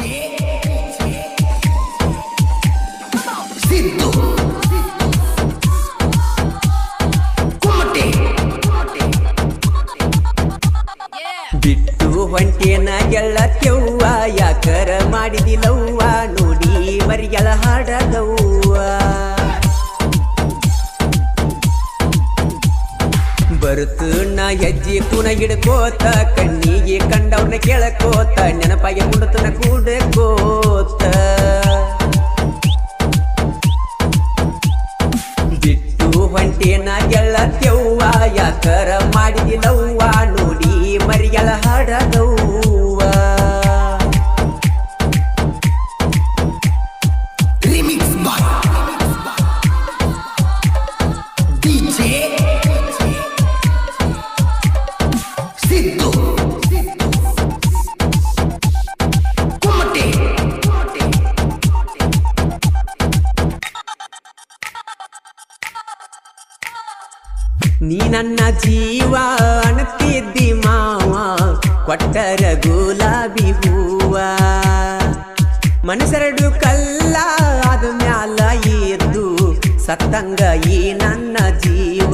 ಸಿದ್ದು ಕುಮಟೆ ಬಿಟ್ಟು ಹೊಂಟೇನ ಗೆಳತ್ಯವ್ವ ಯಾಕರ ಮಾಡಿದಿಲವ್ವ ನೋಡಿ ಮರಿಗಳ ಹಾಡದವ್ವ ಬರುತ್ತು ನಾ ಹೆಜ್ಜೆ ಕುಣ ಹಿಡ್ಕೋತ ಕಣ್ಣಿಗೆ ಕಂಡವ್ನ ಕೇಳಕೋತ ನೆನಪಾಗಿ ಕುಂಡತನ ಕೂಡಕೋತ ಬಿಟ್ಟು ಹೊಂಟೇನ ಗೆಳತ್ಯವ್ವ ಯಾಕರ ಮಾಡಿದಿಲವ್ವ ನೋಡಿ ಮರಿಗಳ ಹಾಡದವ್ವ remix boy DJ Siddu Kumate ನೀ ನನ್ನ ಜೀವ ಅಣತಿದ್ದಿ ಮಾವ ಕೊಟ್ಟರ ಗುಲಾಬಿ ಹೂವ ಮನಸರಡು ಕಲ್ಲ ಅದು ಮ್ಯಾಲ ಎದ್ದು ಸತ್ತಂಗ ಈ ನನ್ನ ಜೀವ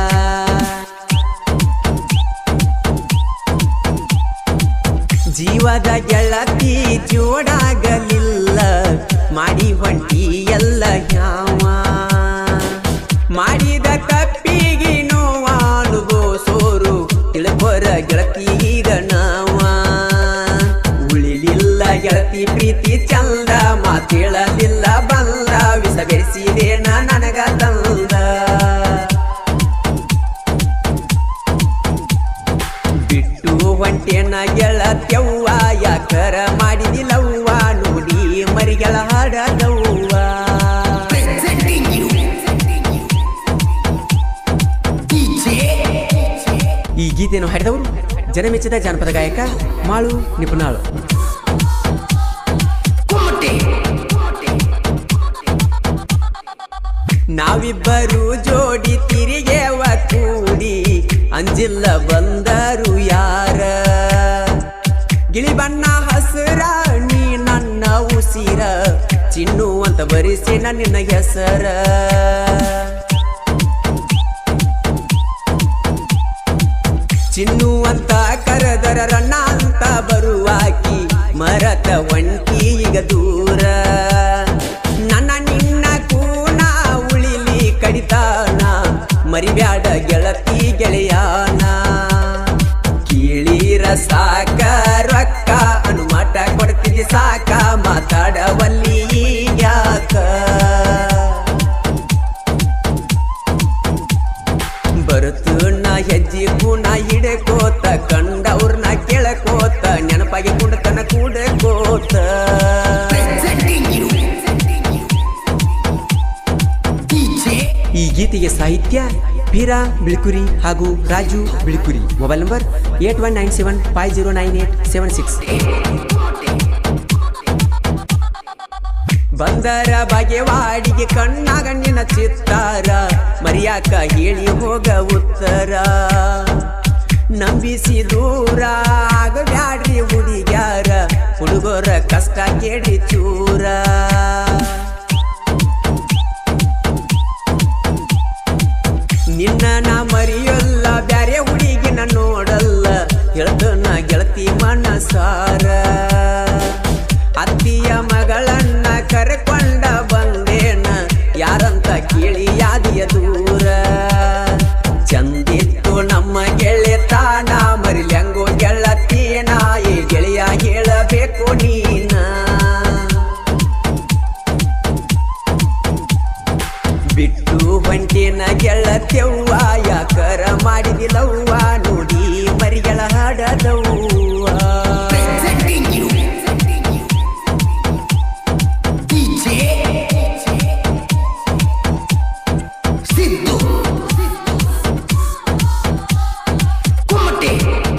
ಜೀವದ ಗೆಳತಿ ಜೋಡಾಗಲಿಲ್ಲ ಮಾಡಿ ಹೊಂಟಿ ಎಲ್ಲ ಯಾವ ಮಾಡಿದ ತಪ್ಪಿಗೆ ನೋವಾನುಭವಿಸೋರು ತಿಳ್ಕೊರ ಗೆಳತಿ ಈಗ ನಾವ ಉಳಿಲಿಲ್ಲ ಗೆಳತಿ ಪ್ರೀತಿ ಚಂದ ಮಾತೇಳಲಿಲ್ಲ ಬಂದ ವಿಷ ಬೆರೆಸಿದೇನ ನನಗ ತಂದ ಬಿಟ್ಟು ಹೊಂಟೇನ ಗೆಳತ್ಯವ್ವ ಯಾಕರ ಮಾಡಿದಿಲವ್ವ ನೋಡಿ ಮರಿಗಳ ಹಾಡದವ್ವ presenting you ಡಿಜೆ ಈ ಗೀತೆಯನ್ನು ಹಾಡಿದವರು ಜನಮೆಚ್ಚಿದ ಜಾನಪದ ಗಾಯಕ ಮಾಳು ನಿಪುಣಾಳು ಕುಮಟೆ ನಾವಿಬ್ಬರು ಜೋಡಿ ತಿರಿಗೆವ ಕೂಡಿ ಅಂಜಿಲ್ಲ ಬಂದರು ಯಾರ ಗಿಳಿ ಬಣ್ಣ ಹಸುರ ನೀ ನನ್ನ ಉಸಿರ ಚಿನ್ನು ಅಂತ ಬರಿಸಿ ನಿನ್ನ ಹೆಸರ ಚಿನ್ನು ಅಂತ ಕರೆದರ ರಣ್ಣ ಅಂತ ಬರುವಾಕಿ ಮರತ ಒಂಟಿ ಈಗ ದೂರ ನನ್ನ ನಿನ್ನ ಕೂನ ಉಳಿಲಿ ಕಡಿತಾನ ಮರಿಬ್ಯಾಡ ಗೆಳತಿ ಗೆಳೆಯಾನ ಕೀಳಿರ ಸಾಕ ರೊಕ್ಕ ಅನುಮಾಟ ಕೊಡ್ತಿದ್ದೆ ಸಾಕ ಮಾತಾಡವಲ್ಲಿ ಯಾಕ ಬರುತ್ತು ನಾ ಹೆಜ್ಜೆ ಕೂನ ಹಿಡಕೋತ ಕಂಡವ್ರನ್ನ ಕೇಳಕೋತ ನೆನಪಾಗಿ ಕುಂಡತನ ಕೂಡಕೋತ presenting you ಡಿಜೆ ಈ ಗೀತೆಗೆ ಸಾಹಿತ್ಯ ಬೀರಾ ಬಿಳ್ಕುರಿ ಹಾಗೂ Raju Bilkuri mobile number eight one nine seven five zero nine eight seven six ಬಂದರ ಬಗೆವಾಡಿಗೆ ಕಣ್ಣಾಗ ನಿನ್ನ ಚಿತ್ತಾರ ಮರಿಯಾಕ ಹೇಳಿ ಹೋಗ ಉತ್ತರ ನಂಬಿಸಿ ದೂರ ಆಗಬ್ಯಾಡ್ರಿ ಹುಡುಗ್ಯಾರ ಹುಡುಗರ ಕಷ್ಟ ಕೇಳಿ ಚೂರ ನಿನ್ನ ನಾ ಮರಿಯಲ್ಲ ಬ್ಯಾರೆ ಹುಡುಗಿನ ನೋಡಲ್ಲ ಹೇಳ್ದನ ಗೆಳತಿ ಮನಸಾರ ಅತ್ತಿಯ ಮಗಳನ್ನ ಕರೆಕೊಂಡ ಬಂದೇನ ಯಾರಂತ ಕೇಳಿ ಯಾದಿಯ ದೂರ ಚಂದಿತ್ತು ನಮ್ಮ ಗೆಳೆತಾನ ಮರಿಲ್ಯಂಗೋ ಗೆಳತೀನ ಈ ಗೆಳೆಯ ಹೇಳಬೇಕು ನೀನ ಬಿಟ್ಟು ಹೊಂಟೇನ ಗೆಳತ್ಯವ್ವ ಯಾಕರ ಮಾಡಿದಿಲವ್ವ ನೋಡಿ ಮರಿಗಳ ಹಾಡದವ್ವ presenting you DJ Siddu Kumate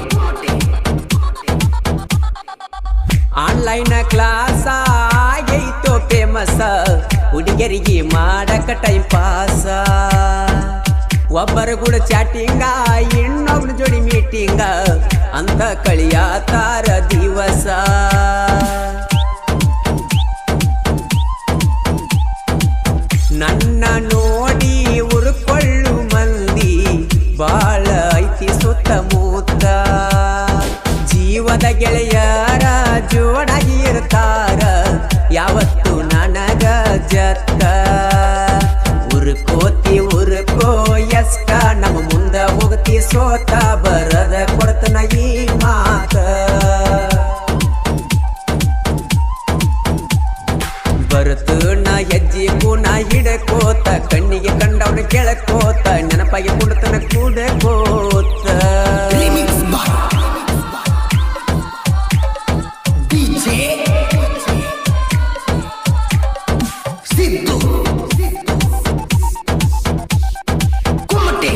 online class ಆಗೈತೋ ಫೇಮಸ್ ಹುಡುಗರಿಗೆ ಮಾಡಕ ಟೈಮ್ ಪಾಸ ಒಬ್ಬರ ಕೂಡ ಚಾಟಿಂಗ ಇನ್ನೊಬ್ರ ಜೋಡಿ ಮೀಟಿಂಗ ಅಂತ ಕಳಿಯಾತಾರ ದಿವಸ ಬರುತ್ತು ನಾ ಹೆಜ್ಜೆ ಕೂನ ಹಿಡಕೋತ ಕಣ್ಣಿಗೆ ಕಂಡವನ ಕೆಳಕೋತ ನೆನಪಾಗಿ ಕುಡ್ತನ ಕೂಡಕೋತ Remix by DJ Sidhu Kumate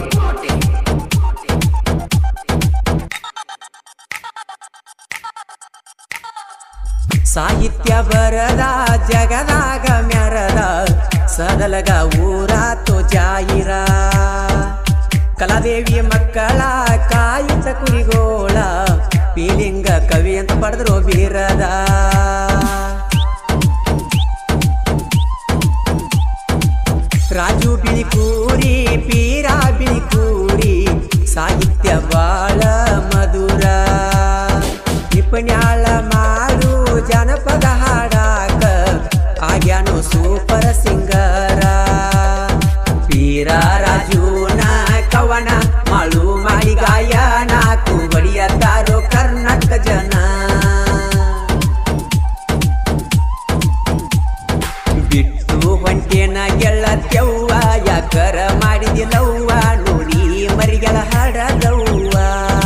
ಸಾಹಿತ್ಯ ಬರದ ಜಗದಾಗ ಮೆರದ ಸದಲಗ ಊರಾತು ಜಾಹಿರ ಕಲಾದೇವಿ ಮಕ್ಕಳ ಕಾಯಿತ ಕುರಿಗೋಳ ಪೀಲಿಂಗ ಕವಿ ಅಂತ ಪಡೆದ್ರು ಬೀರದ ರಾಜು ಬಿಳಿಕೂರಿ ಪೀರ ಬಿಳಿಕೂರಿ ಸಾಹಿತ್ಯ ಬಾಳ ಮಧುರ ನಿಪುಣ್ಯಾಳ ಮಾಡು ಜನಪದ ಹಾಡಾಕ ಆಗ್ಯಾನು ಸೂಪರ್ ಸಿಂಗರ ಪೀರ ರಾಜುನ ಕವನ ಮಾಳು ಮಾಡಿ ಗಾಯನ ಕುಬಡಿಯತ್ತಾರೋ ಕರ್ನಾಟಕ ಜನ ಬಿಟ್ಟು ಹೊಂಟೇನ ಗೆಳತ್ಯವ್ವ ಯಾಕರ ಮಾಡಿದಿಲ್ಲವ್ವ ನೋಡಿ ಮರಿಗಳ ಹಾಡದವ್ವ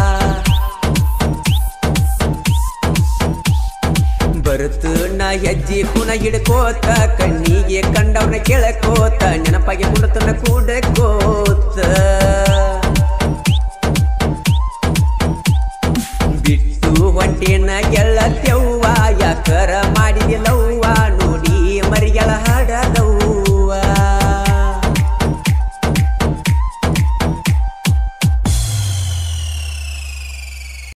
ಬರುತ್ತು ನಾ ಹೆಜ್ಜೆ ಕುಣ ಹಿಡ್ಕೋತ ಕಣ್ಣಿಗೆ ಕಂಡವನ ಕೆಳಕೋತ ನೆನಪಾಗಿ ಕುಡತನ ಕೂಡಕೋತ ಬಿಟ್ಟು ಹೊಂಟೇನ ಗೆಳತ್ಯವ್ವ ಯಾಕರ